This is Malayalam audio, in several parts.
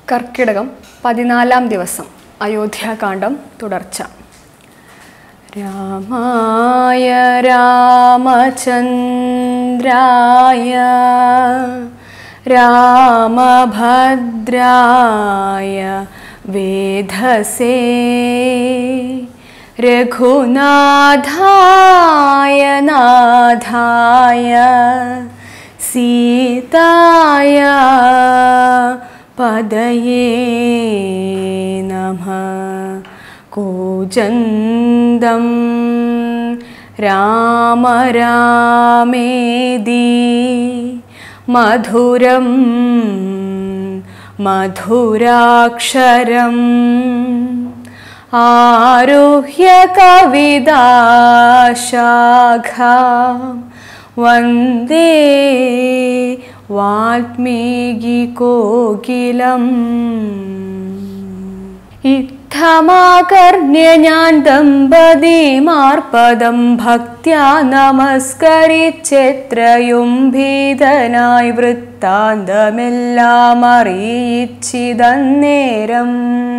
കർക്കിടകം പതിനാലാം ദിവസം അയോധ്യാകാന്ഡം തുടർച്ച രാമായ രാമചന്ദ്രായ രാമഭദ്രായ വേധസേ രഘുനാഥായ നാഥായ സീതായ പദയേ നമ കൂജന്തം രാമ രാമേതി മധുരം മധുരാക്ഷരം ആരുഹ്യ കവിതാശാഖ വന്ദേ വാൽമീകി കോകിലം ഇത്തമാകർണ്യ ഞാൻ ദമ്പതിമാർപ്പദം ഭക്ത്യാ നമസ്കരിച്ചെത്രയും ഭീതനായി വൃത്താന്തമെല്ലാം അറിയിച്ചിതന്നേരം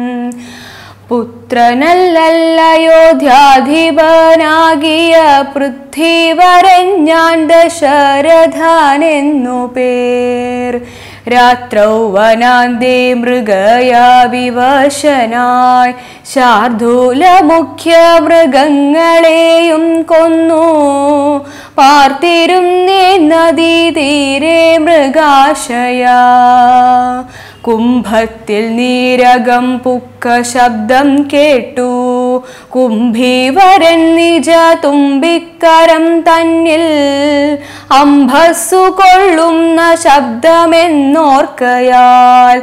പുത്രനല്ലയോധ്യാധിപനാകിയ പൃഥ്വിവരൻ ഞാൻ ദശരഥാനെന്നു പേർ രാത്രൗ വനാന്തേ മൃഗയാ വിവശനായി ശാർദൂല മുഖ്യ മൃഗങ്ങളെയും കൊന്നു പാർത്തിരുന്നേ നദീ തീരെ മൃഗാശയാ കുംഭത്തിൽ നീരകം പുക്ക ശബ്ദം കേട്ടു കുംഭീവരൻ നിജ തുമ്പിക്കരം തന്നിൽ അംഭസ്സു കൊള്ളുന്ന ശബ്ദമെന്നോർക്കയാൽ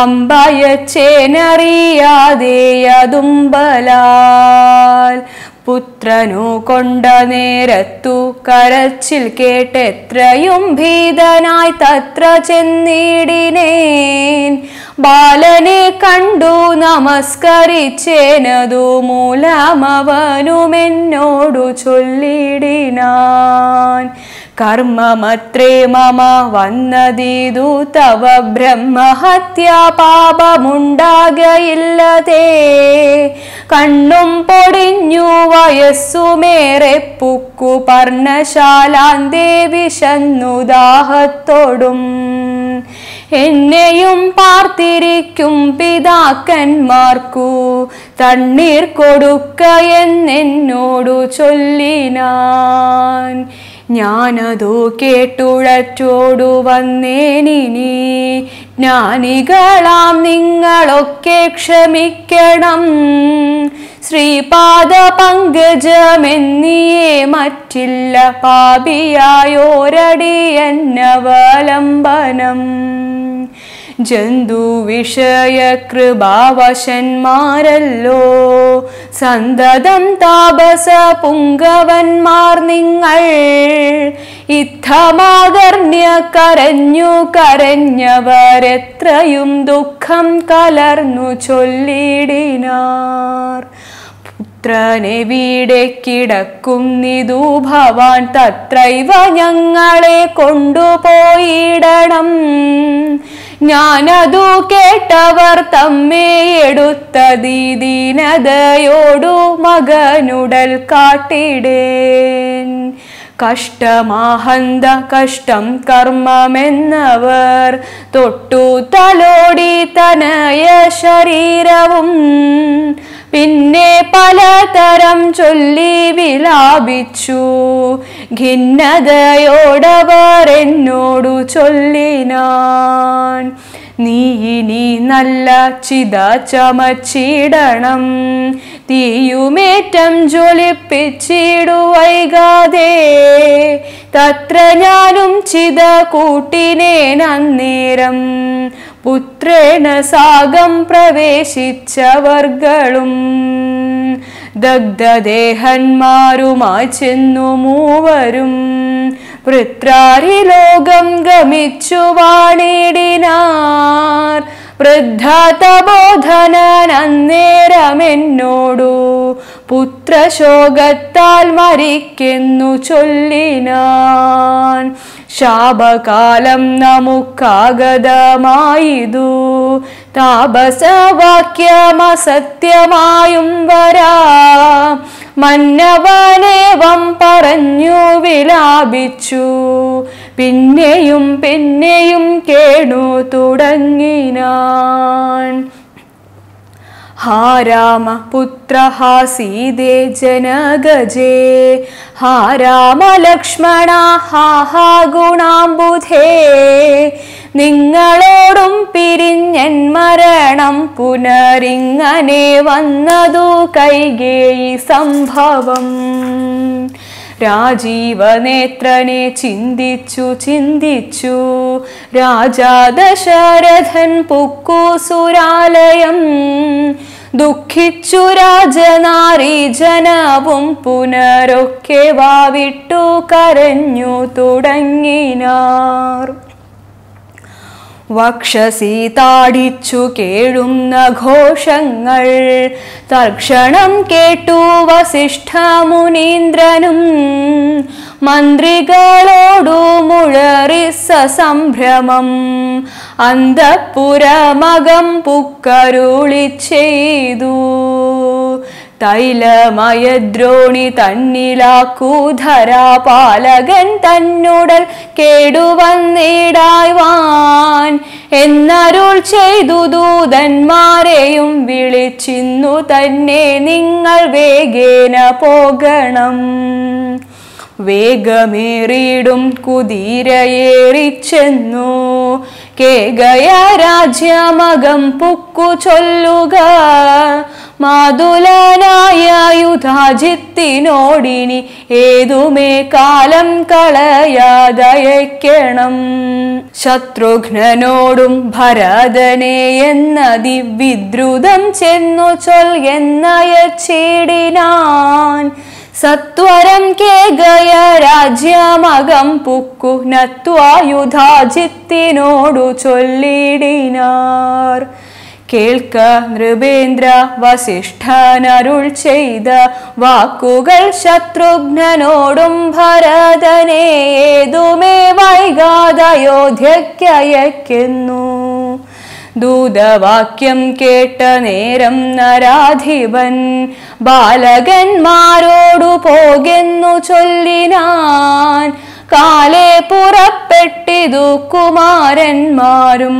അമ്പയച്ചേനറിയാതെയതുമ്പലാൽ പുത്രനു കൊണ്ട നേരത്തു കരച്ചിൽ കേട്ടെത്രയും ഭീതനായി തത്ര ചെന്നിടിനേൻ ബാലനെ കണ്ടു നമസ്കരിച്ചേനതു മൂലമവനുമെന്നോടു ചൊല്ലിടിനാൻ കർമ്മമത്രേ മമ വന്നതീതു തവ ബ്രഹ്മഹത്യാ പാപമുണ്ടാകയില്ലതേ കണ്ണും പൊടിഞ്ഞു വയസ്സുമേറെ പുക്കു പർണശാലാന്തേ വിശന്നു ദാഹത്തോടും എന്നെയും പാർത്തിരിക്കും പിതാക്കന്മാർക്കു തണ്ണീർ കൊടുക്ക എന്നോടു ചൊല്ലിനാൻ ഞാനതു കേട്ടുഴറ്റോടു വന്നേനിനി ജ്ഞാനികളാം നിങ്ങളൊക്കെ ക്ഷമിക്കണം ശ്രീപാദ പങ്കജമെന്നിയേ മറ്റില്ല പാപിയായോരടി എന്നവലംബനം ജന്തു വിഷയ കൃപാവശന്മാരല്ലോ സന്തതം താപസ പുങ്കവന്മാർ നിങ്ങൾ ഇത്തമാകർണ്യ കരഞ്ഞു കരഞ്ഞവരെത്രയും ദുഃഖം കലർന്നു ചൊല്ലിടിനാർ പുത്രനെ വീടെ കിടക്കുന്നിതു ഭവാൻ തത്രൈവ ഞങ്ങളെ കൊണ്ടുപോയിടണം ഞാനതു കേട്ടവർ തമ്മേ എടുത്തതീ ദീനതയോടു മകനുടൽ കാട്ടിടേൻ കഷ്ടമാഹന്ത കഷ്ടം കർമ്മമെന്നവർ തൊട്ടു തലോടി തനയ ശരീരവും പിന്നെ പലതരം ചൊല്ലി വിലാപിച്ചു ഖിന്നതയോടവർ എന്നോടു ചൊല്ലിനാൻ നീ ഇനി നല്ല ചിത ചമച്ചിടണം തീയുമേറ്റം ജ്വലിപ്പിച്ചിടുവൈകാതെ തത്ര ഞാനും ചിത കൂട്ടിനേനന്നേരം പുത്രേണ സാഗം പ്രവേശിച്ചവർകളും ദഗ്ധദേഹന്മാരുമായി ചെന്നു മൂവരും വൃത്രാരി ലോകം ഗമിച്ചു വാണിടിനാർ വൃദ്ധാതബോധനന്നേരമെന്നോടു പുത്രശോകത്താൽ മരിക്കെന്നു ചൊല്ലിനാൻ ശാപകാലം നമുക്കാഗതമായിതു താപസവാക്യമസത്യമായും വരാ മന്നവനേവം പറഞ്ഞു വിലാപിച്ചു പിന്നെയും പിന്നെയും കേണു തുടങ്ങിനാൻ ഹാ രാമ പുത്ര ഹാ സീതേ ജനഗജേ ഹാ രാമ ലക്ഷ്മണ ഹാ ഹാ ഗുണാംബുധേ നിങ്ങളോടും പിരിഞ്ഞൻ മരണം പുനരിങ്ങനെ വന്നതു കൈകേയി സംഭവം രാജീവനേത്രനെ ചിന്തിച്ചു ചിന്തിച്ചു രാജാ ദശരഥൻ പുക്കു സുരാലയം ദുഃഖിച്ചു രാജനാരി ജനവും പുനരൊക്കെ വാവിട്ടു കരഞ്ഞു തുടങ്ങിനാർ വക്ഷസി താടിച്ചു കേഴുന്ന ഘോഷങ്ങൾ തർക്ഷണം കേട്ടു വസിഷ്ഠ മുനീന്ദ്രനും മന്ത്രികളോടു മുഴറി സസംഭ്രമം അന്തപ്പുരമകം പുക്കരുളി ചെയ്തു തൈലമയദ്രോണി തന്നിലാക്കൂധരാ പാലകൻ തന്നുടൽ കേടുവന്നിടായ്വാൻ എന്നരുൾ ചെയ്തു ദൂതന്മാരെയും വിളിച്ചിന്നു തന്നെ നിങ്ങൾ വേഗേന പോകണം വേഗമേറിയിടും കുതിരയേറിച്ചെന്നു കേകയ രാജ്യമകം പുക്കു ചൊല്ലുക മാതുലനായ യുധാജിത്തിനോടിനി ഏതുമേ കാലം കളയാതയക്കണം ശത്രുഘ്നനോടും ഭരതനെ എന്ന ദിവിദ്രുതം ചെന്നു ചൊൽ എന്നയച്ചിടിനാൻ സത്വരം കേകയ രാജ്യമകം പുക്കു നത്വായുധാജിത്തിനോടു ചൊല്ലിടിനാർ കേൾക്ക നൃപേന്ദ്ര വസിഷ്ഠനരുൾ ചെയ്ത വാക്കുകൾ ശത്രുഘ്നനോടും ഭരതനെ ഏതുമേ വൈകാതയോധ്യക്കയക്കുന്നു ദൂതവാക്യം കേട്ട നേരം നരാധിപൻ ബാലകന്മാരോടു പോകെന്നു ചൊല്ലിനാൻ കാലെ പുറപ്പെട്ടിതു കുമാരന്മാരും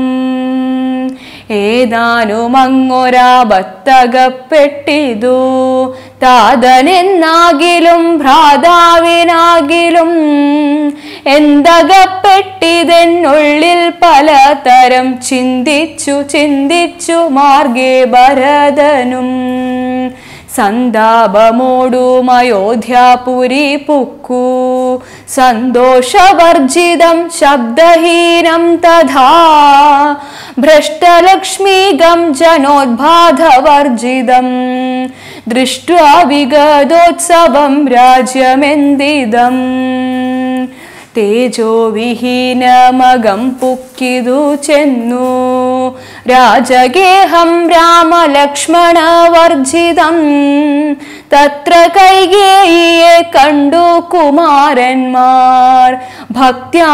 ഏതാനും അങ്ങൊരാപത്തകപ്പെട്ടിതു താതനെന്നാകിലും ഭ്രാതാവിനാകിലും എന്തകപ്പെട്ടിതെന്നുള്ളിൽ പലതരം ചിന്തിച്ചു ചിന്തിച്ചു മാർഗേ ഭരതനും സന്താപമോടുമയോധ്യാപുരി പുക്കു സന്തോഷവർജിതം ശബ്ദഹീനം തഥാ ഭ്രഷ്ടലക്ഷ്മീകം ജനോദ്ബാധവർജിതം ദൃഷ്ട്വാ വിഗതോത്സവം രാജ്യമെന്തിദം തേജോവിഹീനമകം പുക്കിതു ചെന്നു രാജഗേഹം രാമലക്ഷ്മണവർജിതം തത്ര കൈകേയിയെ കണ്ടു കുമാരന്മാർ ഭക്ത്യാ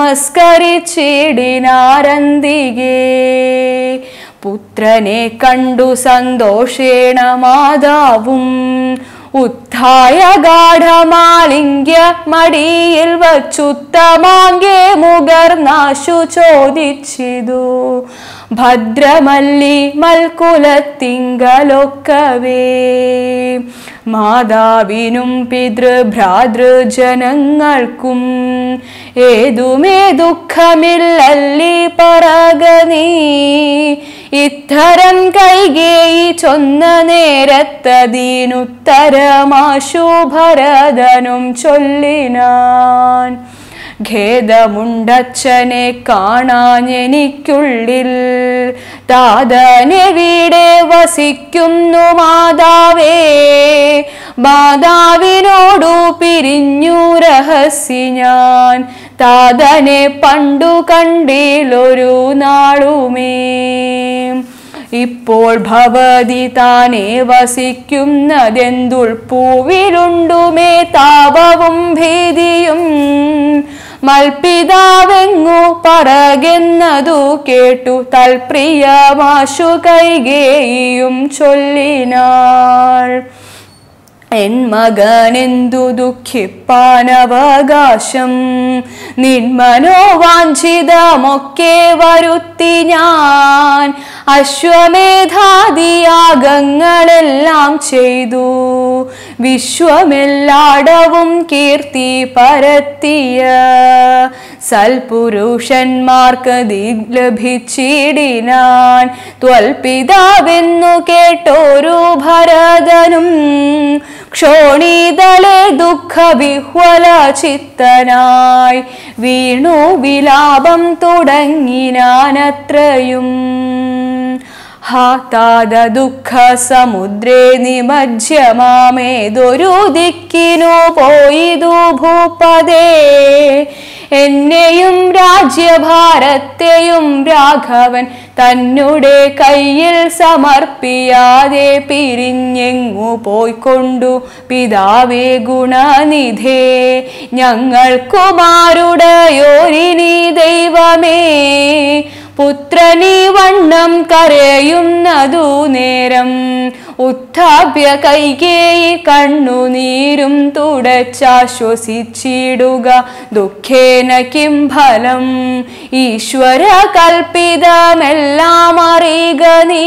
നമസ്കരിച്ചിടിനാരന്തികേ പുത്രനെ കണ്ടു സന്തോഷേണ മാതാവും ഉത്ഥായ ഗാഠമാലിംഗ്യ മടിയിൽ വച്ചുത്തമാങ്കെ മുകർനാശു ചോദിച്ചിതു ഭദ്രമല്ലി മൽക്കുലത്തിങ്കലൊക്കവേ മാതാവിനും പിതൃഭ്രാതൃജനങ്ങൾക്കും ഏതുമേ ദുഃഖമില്ലല്ലി പറക നീ ഇത്തരം കൈകേയി ചൊന്ന നേരത്തതീനുത്തരമാശു ഭരതനും ചൊല്ലിനാൻ ഖേദമുണ്ടച്ഛനെ കാണാഞ്ഞെനിക്കുള്ളിൽ താതനെവിടെ വസിക്കുന്നു മാതാവേ മാതാവിനോടു പിരിഞ്ഞു രഹസ്യ ഞാൻ താതനെ പണ്ടു കണ്ടിലൊരു നാളുമേ ഇപ്പോൾ ഭവതി താനേ വസിക്കുന്നതെന്തുൾപ്പൂവിലുണ്ടുമേ താപവും ഭീതിയും മൽപിതാവെങ്ങു പറകെന്നതു കേട്ടു തൽപ്രിയമാശു കൈകേയും ചൊല്ലിനാൾ എൻ മകനെന്തു ദുഃഖിപ്പാനവകാശം നിന്മനോവാഞ്ചിതമൊക്കെ വരുത്തി ഞാൻ അശ്വമേധാദിയാഗങ്ങളെല്ലാം ചെയ്തു വിശ്വമെല്ലാടവും കീർത്തി പരത്തിയ സൽപുരുഷന്മാർക്ക് ദി- ലഭിച്ചിടിനാൻ ത്വൽപിതാവെന്നു കേട്ടോരു ഭരതനും ക്ഷോണീതലെ ദുഃഖവിഹ്വല ചിത്തനായി വീണു വിലാപം തുടങ്ങിനാനത്രയും ഹാതാദ ദുഃഖ സമുദ്രേ നിമജ്യമാമേതൊരു ദിക്കിനു പോയിതു ഭൂപതേ എന്നെയും രാജ്യഭാരത്തെയും രാഘവൻ തന്നെ കയ്യിൽ സമർപ്പിയാതെ പിരിഞ്ഞെങ്ങു പോയിക്കൊണ്ടു പിതാവേ ഗുണനിധേ ഞങ്ങൾക്കുമാരുടയോരിനി ദൈവമേ പുത്രനീ വണ്ണം കരയുന്നതു നേരം ഉത്ഥാപ്യ കൈകേയി കണ്ണുനീരും തുടച്ചാശ്വസിച്ചിടുക ദുഃഖേന കിം ഫലം ഈശ്വര കൽപ്പിതമെല്ലാം അറിയുക നീ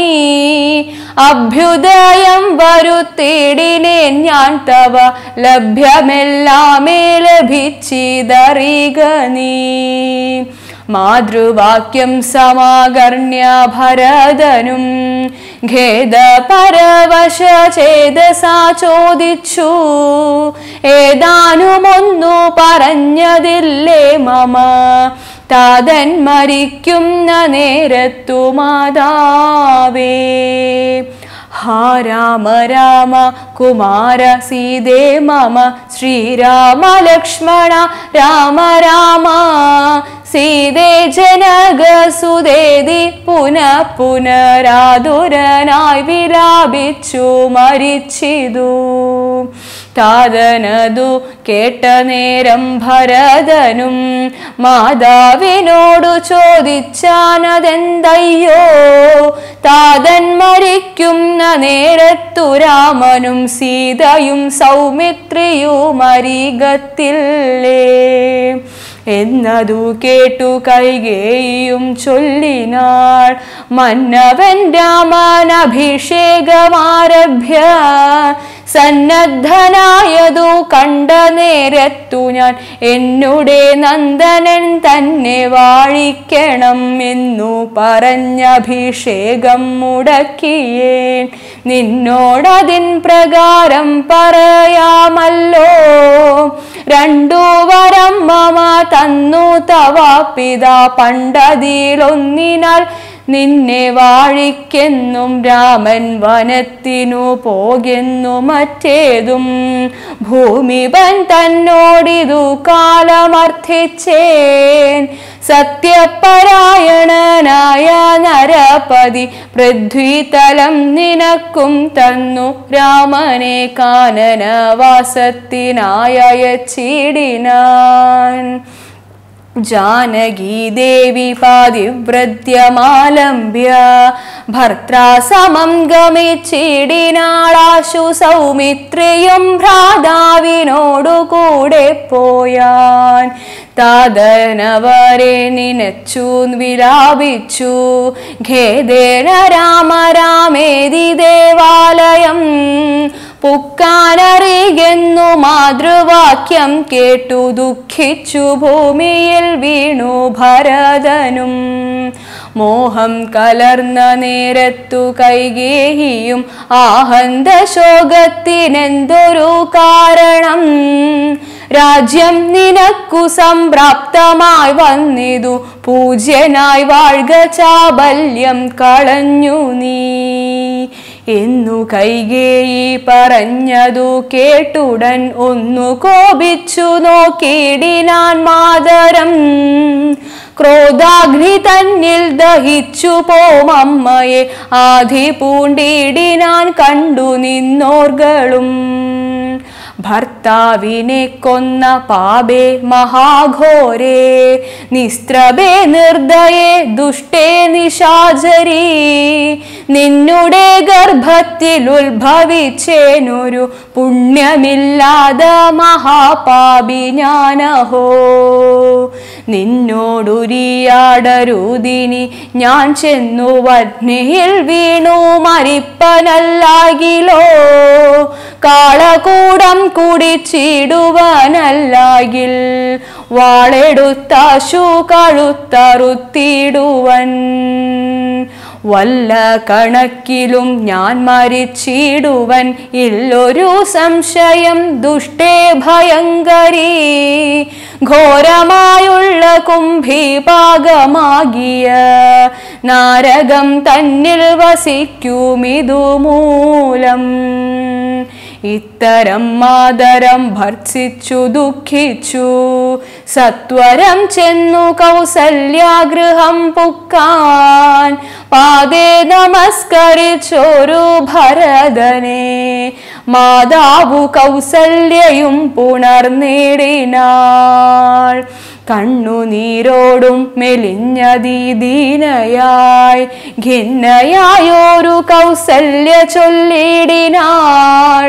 അഭ്യുദയം വരുത്തിടിനേൻ ഞാൻ തവ ലഭ്യമെല്ലാമേ ലഭിച്ചിതറിയുക നീ മാതൃവാക്യം സമാകർണ്യ ഭരതനും ഖേദപരവശ ചേതസാ ചോദിച്ചു ഏതാനുമൊന്നു പറഞ്ഞതില്ലേ മമ താതൻ മരിക്കുന്ന നേരത്തു മാതാവേ ഹാ രാമ രാമ കുമാര സീതേ മമ ശ്രീരാമ ലക്ഷ്മണ രാമ രാമ സീതേ ജനകസുദേതി പുന പുനരാതുരനായി വിലാപിച്ചു മരിച്ചിതു താതനതു കേട്ട നേരം ഭരതനും മാതാവിനോടു ചോദിച്ചാനതെന്തയ്യോ താതൻ മരിക്കുന്ന നേരത്തു രാമനും സീതയും സൗമിത്രിയും അരികത്തില്ലേ എന്നതു കേട്ടു കൈകേയും ചൊല്ലിനാൾ മന്നവൻ രാമൻ അഭിഷേകമാരഭ്യ സന്നദ്ധനായതു കണ്ട നേരത്തു ഞാൻ എന്നുടെ നന്ദനൻ തന്നെ വാഴിക്കണം എന്നു പറഞ്ഞഭിഷേകം മുടക്കിയേൻ നിന്നോടതിൻ പ്രകാരം പറയാമല്ലോ രണ്ടു വരം മമ തന്നു തവ പിതാ പണ്ടതിലൊന്നിനാൽ നിന്നെ വാഴിക്കെന്നും രാമൻ വനത്തിനു പോകെന്നു മറ്റേതും ഭൂമിപൻ തന്നോടിതു കാലമർത്ഥിച്ചേൻ സത്യപരായണനായ നരപതി പൃഥ്വിതലം നിനക്കും തന്നു രാമനെ കാനനവാസത്തിനായച്ചിടിനാൻ ജാനകീ ദേവി പാതിവ്രത്യമാലംബ്യ ഭർത്താ സമം ഗമിച്ചിടിനാളാശു സൗമിത്രിയും ഭ്രാതാവിനോടു കൂടെ പോയാൻ താതനവരെ നിനച്ചു വിലാപിച്ചു ഖേദേന രാമ രാമേതി ദേവാലയം പുക്കാനറികെന്നു മാതൃവാക്യം കേട്ടു ദുഃഖിച്ചു ഭൂമിയിൽ വീണു ഭരതനും മോഹം കലർന്ന നേരത്തു കൈകേഹിയും ആഹന്ത ശോകത്തിനെന്തൊരു കാരണം രാജ്യം നിനക്കു സംപ്രാപ്തമായി വന്നിതു പൂജ്യനായി വാഴ്ക ചാബല്യം കളഞ്ഞു നീ എന്നു കൈകേയി പറഞ്ഞതു കേട്ടുടൻ ഒന്നു കോപിച്ചു നോക്കിയിടിനാൻ മാതരം ക്രോധാഗ്നി തന്നിൽ ദഹിച്ചു പോമമ്മയെ ആധി പൂണ്ടിടിനാൻ കണ്ടു നിന്നോർകളും ഭർത്താവിനെ കൊന്ന പാപേ മഹാഘോരേ നിസ്ത്രഭേ നിർദയേ ദുഷ്ടേ നിശാചരീ നിന്നുടെ ഗർഭത്തിൽ ഉത്ഭവിച്ചേനൊരു പുണ്യമില്ലാത മഹാപാപി ഞാനഹോ നിന്നോടുരിയാടരുതിനി ഞാൻ ചെന്നു വഗ്നിയിൽ വീണു മരിപ്പനല്ലാകിലോ കാളകൂടം കുടിച്ചിടുവാനല്ലാകിൽ വാളെടുത്താശു കഴുത്തറുത്തിടുവൻ വല്ല കണക്കിലും ഞാൻ മരിച്ചിടുവൻ ഇല്ലൊരു സംശയം ദുഷ്ടേ ഭയങ്കരീ ഘോരമായുള്ള കുംഭിപാകമാകിയ നാരകം തന്നിൽ വസിക്കുമിതു മൂലം ഇത്തരം മാതരം ഭർച്ചിച്ചു ദുഃഖിച്ചു സത്വരം ചെന്നു കൗസല്യാഗൃഹം പുക്കാൻ പാതേ നമസ്കരിച്ചൊരു ഭരതനെ മാതാവു കൗസല്യയും പുണർനേടിനാൾ കണ്ണുനീരോടും മെലിഞ്ഞതീദീനയായി ഖിന്നയായൊരു കൗസല്യ ചൊല്ലിടിനാൾ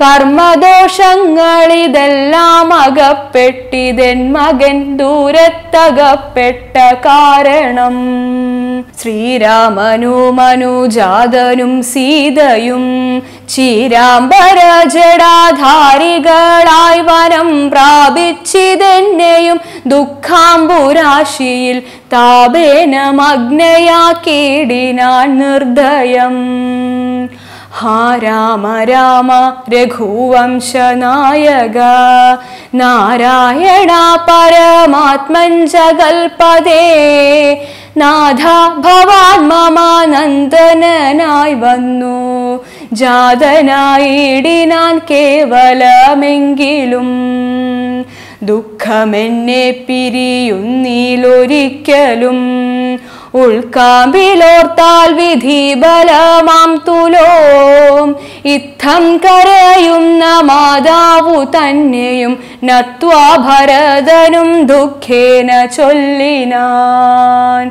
കർമ്മദോഷങ്ങളിതെല്ലാം അകപ്പെട്ടിതെൻ മകൻ ദൂരത്തകപ്പെട്ട കാരണം ശ്രീരാമനു മനുജാതനും സീതയും ചീരാംബര ജടാധാരികളായി വനം പ്രാപിച്ചിതെന്നെയും ദുഃഖാംബുരാശിയിൽ താപേന മഗ്നയാക്കിയിടിനാൻ നിർദ്ദയം ഹാ രാമ രാമ രഘുവംശനായക നാരായണ പരമാത്മൻ ജഗൽപദേ നാഥ ഭവാൻ മമാനന്ദനായി വന്നു ജാതനായിടിനാൻ കേവലമെങ്കിലും ദുഃഖമെന്നെ പിരിയുന്നീലൊരിക്കലും ഉൾക്കാമ്പിലോർത്താൽ വിധി ബലമാം തുലോം ഇത്തം കരയുന്ന മാതാവു തന്നെയും നത്വാ ഭരതനും ദുഃഖേന ചൊല്ലിനാൻ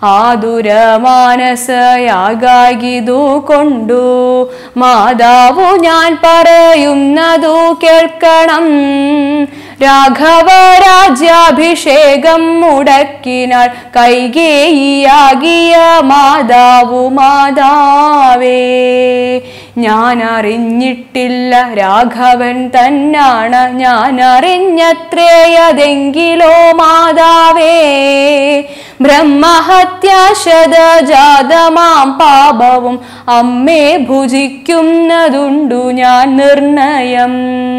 ആതുരമാനസയാകാകിതു കൊണ്ടു മാതാവു ഞാൻ പറയുന്നതു കേൾക്കണം രാഘവ രാജ്യാഭിഷേകം മുടക്കിനാൾ കൈകേയിയാകിയ മാതാവു മാതാവേ ഞാൻ അറിഞ്ഞിട്ടില്ല രാഘവൻ തന്നാണ് ഞാൻ അറിഞ്ഞത്രേയതെങ്കിലോ മാതാവേ ബ്രഹ്മഹത്യാശതജാതമാം പാപവും അമ്മേ ഭുജിക്കുന്നതുണ്ടു ഞാൻ നിർണയം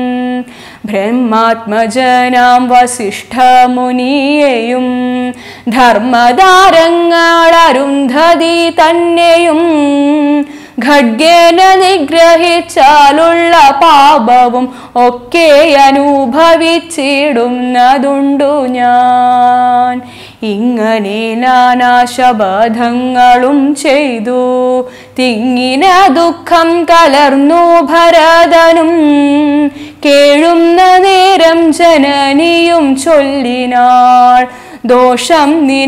ബ്രഹ്മാത്മജനാം വസിഷ്ഠമുനിയെയും ധർമ്മധാരങ്ങൾ അരുന്ധതി തന്നെയും ഖഡ്ഗേന നിഗ്രഹിച്ചാലുള്ള പാപവും ഒക്കെ അനുഭവിച്ചിടുന്നതുണ്ടു ഞാൻ ഇങ്ങനെ നാനാശബധങ്ങളും ചെയ്തു തിങ്ങിന ദുഃഖം കലർന്നു ഭരതനും കേഴുന്ന നേരം ജനനിയും ചൊല്ലിനാൾ ദോഷം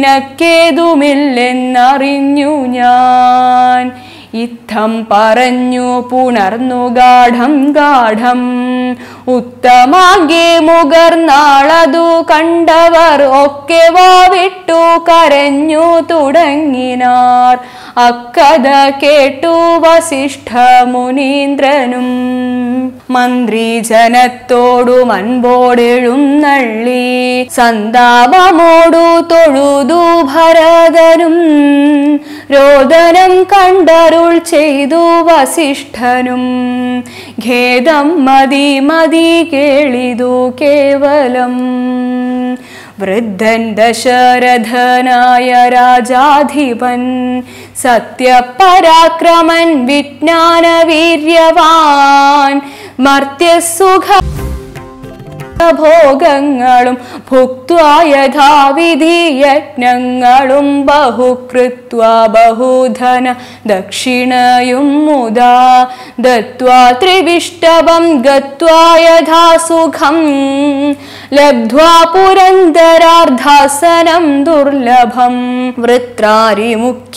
നിനക്കേതുമില്ലെന്നറിഞ്ഞു ഞാൻ ഇത്തം പറഞ്ഞു പുണർന്നു ഗാഠം ഗാഠം ഉത്തമാകെ മുകർന്നാളതു കണ്ടവർ ഒക്കെ വാവിട്ടു കരഞ്ഞു തുടങ്ങിനാർ അക്കഥ കേട്ടു വസിഷ്ഠ മുനീന്ദ്രനും മന്ത്രി ജനത്തോടു മൻപോടെഴുന്നള്ളി സന്താപമോടു തൊഴുതു ഭരതനും രോദനം കണ്ടരുൾ ചെയ്തു വസിഷ്ഠനും ഖേദം മതി മതി കേളിതു കേവലം വൃദ്ധൻ ദശരഥനായ രാജാധിപൻ സത്യപരാക്രമൻ വിജ്ഞാനവീര്യവാൻ മർത്യസുഖ ഭോഗങ്ങളും ഭുക്വാ യഥാവിധി യജ്ഞങ്ങളും ബഹുകൃത്വ ബഹുധന ദക്ഷിണയും മുദാ ദത്വാ ത്രിവിഷ്ടവം ഗത്വാ യഥാ സുഖം ലബ്ധ്വാ പുരന്തരാർദ്ധാസനം ദുർലഭം വൃത്രാരി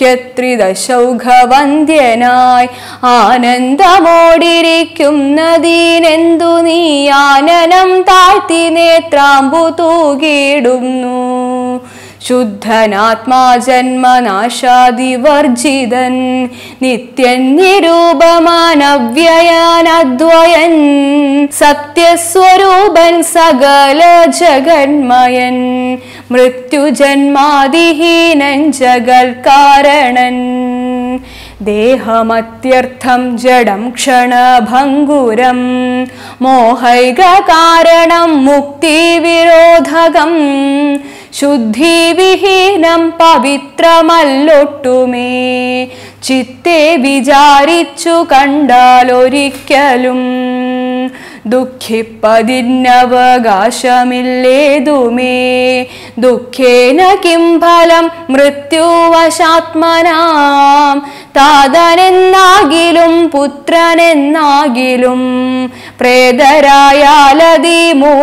മുഖ്യത്രിദശൗഘവന്ദ്യനായി ആനന്ദമോടിരിക്കുന്നതീനെന്തു നീ ആനനം താഴ്ത്തി നേത്രാമ്പു തൂകിടുന്നു ശുദ്ധനാത്മാ ജന്മനാശാദിവർജിതൻ നിത്യൻ നിരൂപമാനവ്യയാനദ്വയൻ സത്യസ്വരൂപൻ സകല ജഗന്മയൻ മൃത്യുജന്മാദിഹീനൻ ജഗൽ കാരണൻ ദേഹമത്യർത്ഥം ജഡം ക്ഷണഭംഗുരം മോഹൈക കാരണം മുക്തിവിരോധകം ശുദ്ധിവിഹീനം പവിത്രമല്ലൊട്ടുമേ ചിത്തെ വിചാരിച്ചു കണ്ടാലൊരിക്കലും ദുഃഖിപ്പതിന്നവകാശമില്ലേതുമേ ദുഃഖേന കിം ഫലം മൃത്യുവശാത്മനാം താതനെന്നാകിലും പുത്രനെന്നാകിലും പ്രേതരായാലതി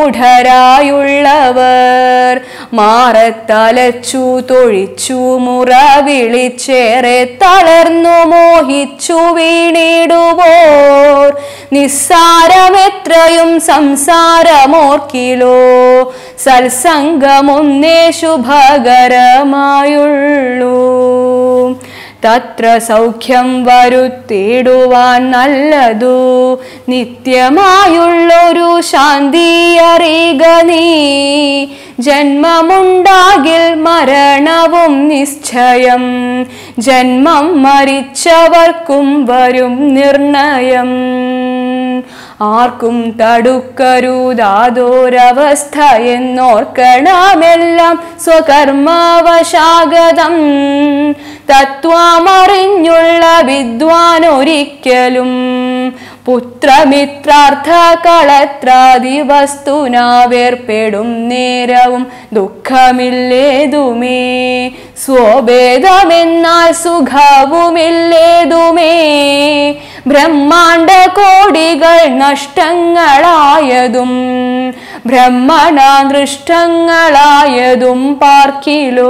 മൂഢരായുള്ളവർ മാറത്തലച്ചു തൊഴിച്ചു മുറ വിളിച്ചേറെ തളർന്നു മോഹിച്ചു വീണിടുവോർ നിസ്സാരമെത്രയും സംസാരമോർക്കിലോ സത്സംഗമൊന്നേ ശുഭകരമായുള്ളൂ തത്ര സൗഖ്യം വരുത്തിടുവാൻ നല്ലതു നിത്യമായുള്ളൊരു ശാന്തി അറിയുക നീ ജന്മമുണ്ടാകിൽ മരണവും നിശ്ചയം ജന്മം മരിച്ചവർക്കും വരും നിർണയം ആർക്കും തടുക്കരുതാതൊരവസ്ഥ എന്നോർക്കണമെല്ലാം സ്വകർമ്മവശാഗതം തത്വമറിഞ്ഞുള്ള വിദ്വാനൊരിക്കലും പുത്രമിത്രാർത്ഥ കളത്രാദി വസ്തുനാ വേർപ്പെടും നേരവും ദുഃഖമില്ലേതുമേ സ്വഭേദമെന്നാൽ സുഖവുമില്ലേതുമേ ബ്രഹ്മാണ്ട കോടികൾ നഷ്ടങ്ങളായതും ബ്രഹ്മണ ദൃഷ്ടങ്ങളായതും പാർക്കിലോ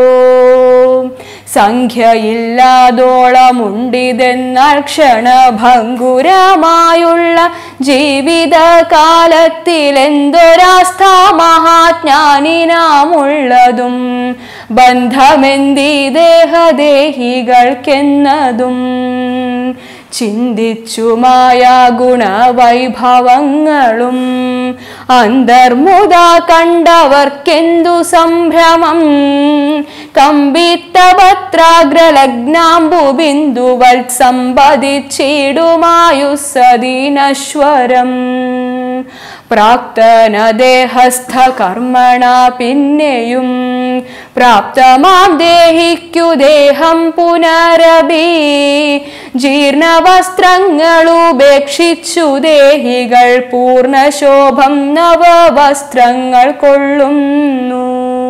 സംഖ്യയില്ലാതോളമുണ്ടിതെന്നാൽ ക്ഷണഭംഗുരമായുള്ള ജീവിതകാലത്തിലെന്തൊരാസ്ഥ മഹാജ്ഞാനിനാമുള്ളതും ബന്ധമെന്തി ദേഹദേഹികൾക്കെന്നതും ചിന്തിച്ചുമായ ഗുണവൈഭവങ്ങളും അന്തർമുത കണ്ടവർക്കെന്തു സംഭ്രമം കമ്പിത്തപത്രാഗ്രലഗ്നാംബു ബിന്ദുവൽ സമ്പതിച്ചിടുമായുസദീനശ്വരം പ്രാപ്തനദേഹസ്ഥ കർമ്മണ പിന്നെയും പ്രാപ്തമാം ദേഹിക്കു ദേഹം പുനരഭി ജീർണവസ്ത്രങ്ങളുപേക്ഷിച്ചു ദേഹികൾ പൂർണ്ണശോഭം നവവസ്ത്രങ്ങൾ കൊള്ളുന്നു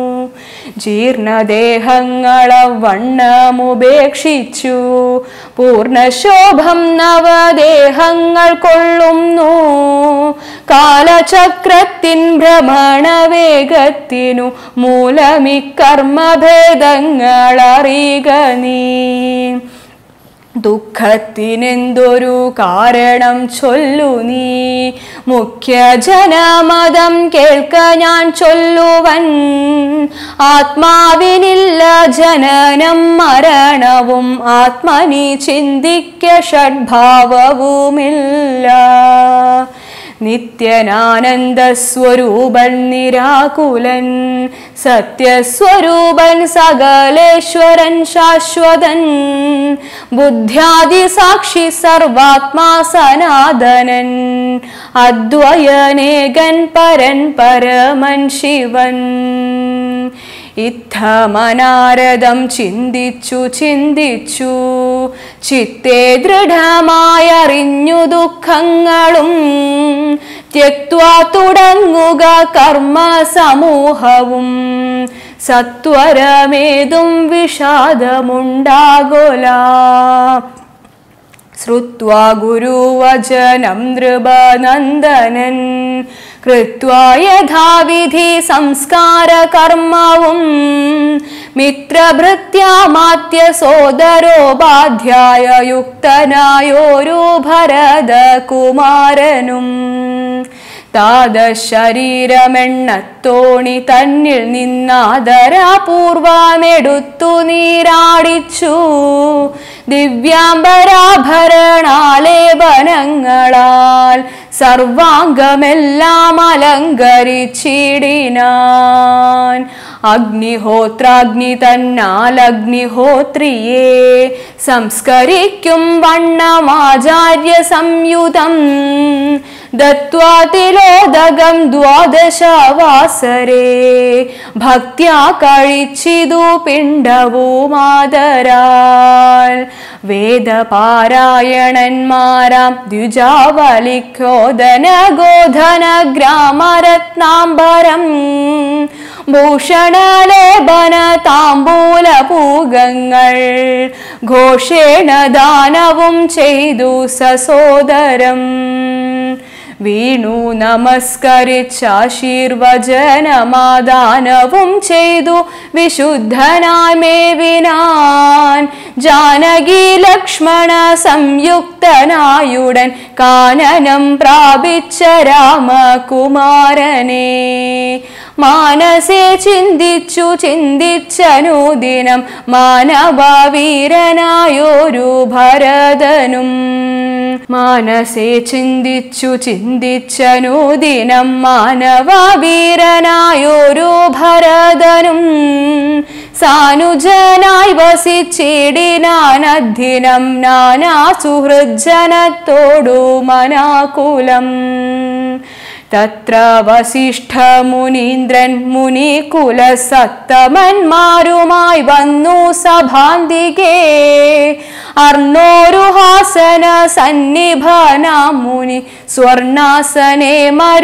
ജീർണദേഹങ്ങളെ വണ്ണമുപേക്ഷിച്ചു പൂർണ്ണശോഭം നവദേഹങ്ങൾ കൊള്ളുന്നു കാലചക്രത്തിൻ ഭ്രമണവേഗത്തിനു മൂലമിക്കർമ്മഭേദങ്ങൾ അറിയുക നീ ദുഃഖത്തിനെന്തൊരു കാരണം ചൊല്ലു നീ മുഖ്യജനമതം കേൾക്ക ഞാൻ ചൊല്ലുവൻ ആത്മാവിനില്ല ജനനം മരണവും ആത്മനി ചിന്തിക്ക ഷഡ്ഭാവവുമില്ല നിത്യനാനന്ദ സ്വരൂപൻ നിരാകുലൻ സത്യസ്വരൂപൻ സകലേശ്വരൻ ശാശ്വതൻ ബുദ്ധ്യാദി സാക്ഷി സർവാത്മാ സനാതനൻ അദ്വയനേകൻ പരൻ പരമൻ ശിവൻ ഇത്തമനാരദം ചിന്തിച്ചു ചിന്തിച്ചു ചിത്തേ ദൃഢമായറിഞ്ഞു ദുഃഖങ്ങളും ത്യക്വാ തുടങ്ങുക കർമ്മ സമൂഹവും സത്വരമേതും വിഷാദമുണ്ടാകൊല ശ്രുത്വാ ഗുരുവചനം നൃപനന്ദനൻ കൃത്വാ യഥാവിധി സംസ്കാര കർമ്മവും മിത്രഭൃത്യാമാത്യ സോദരോപാധ്യായ യുക്തനായോരു ഭരതകുമാരനും താത ശരീരമെണ്ണത്തോണി തന്നിൽ നിന്നാദരാപൂർവമെടുത്തു നീരാടിച്ചു ദിവ്യാംബരാഭരണാലേപനങ്ങളാൽ സർവാംഗമെല്ലാം അലങ്കരിച്ചിടിനാൻ അഗ്നിഹോത്രാഗ്നി തന്നാൽ അഗ്നിഹോത്രിയെ സംസ്കരിക്കും വണ്ണമാചാര്യ സംയുതം ദത്വാ തിലോദകം ദ്വാദശവാസരേ ഭക്ത്യാ കഴിച്ചിതു പിണ്ടവുമാതരാൽ വേദപാരായണന്മാരാം ദ്വിജാവലിഖോദന ഗോധന ഗ്രാമരത്നാംബരം ഭൂഷണലേപന താമ്പൂല പൂഗങ്ങൾ ഘോഷേണ ദാനവും ചെയ്തു സസോദരം വീണു നമസ്കരിച്ചാശീർവചനമാദാനവും ചെയ്തു വിശുദ്ധനായി മേവിനാൻ ജാനകി ലക്ഷ്മണ സംയുക്തനായുടൻ കാനനം പ്രാപിച്ച രാമകുമാരനെ മാനസേ ചിന്തിച്ചു ചിന്തിച്ചനുദിനം മാനവീരനായൊരു ഭരതനും മാനസേ ചിന്തിച്ചു ചിന്തിച്ചനുദിനം മാനവീരനായൊരു ഭരതനും സാനുജനായി വസിച്ചിടിനാനദ്ദിനം നാനാ സുഹൃജ്ജനത്തോടു മനാകുലം തത്ര വസിഷ്ഠമുനീന്ദ്രൻ മുനികുലസത്തമന്മാരുമായി വന്നു സഭാന്തികേ അർണോരുഹാസന സന്നിഭനാം മുനി സ്വർണാസനെ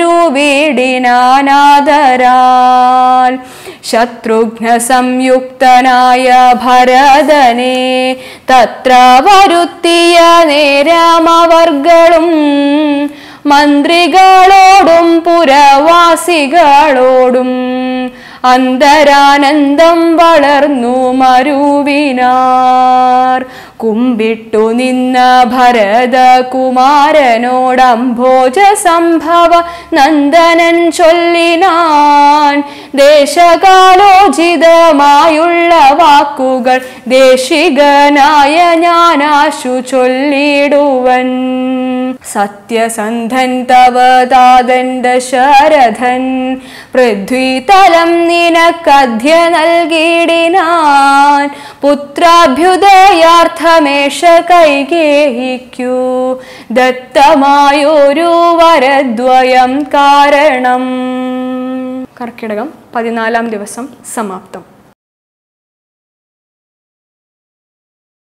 മരുവീടിനാനാദരാൽ ശത്രുഘ്ന സംയുക്തനായ ഭരതനെ തത്ര വരുത്തിയ നേരമവർകളും മന്ത്രികളോടും പുരവാസികളോടും അന്തരാനന്ദം വളർന്നു മരുവിനാർ കുമ്പിട്ടു നിന്ന ഭരതകുമാരനോടംഭോജ സംഭവ നന്ദനൻ ചൊല്ലിനാൻ ദേശകാലോചിതമായുള്ള വാക്കുകൾ ദേശികനായ ഞാനാശു ചൊല്ലിടുവൻ സത്യസന്ധൻ തവ താതൻ ദശരഥൻ പൃഥ്വിതലം നിനക്കധ്യ നൽകിയിടിനാൻ പുത്രാഭ്യുദയാർത്ഥമേഷ കൈകേഹിക്കൂ ദത്തമായൊരു വരദ്വയം കാരണം കർക്കിടകം പതിനാലാം ദിവസം സമാപ്തം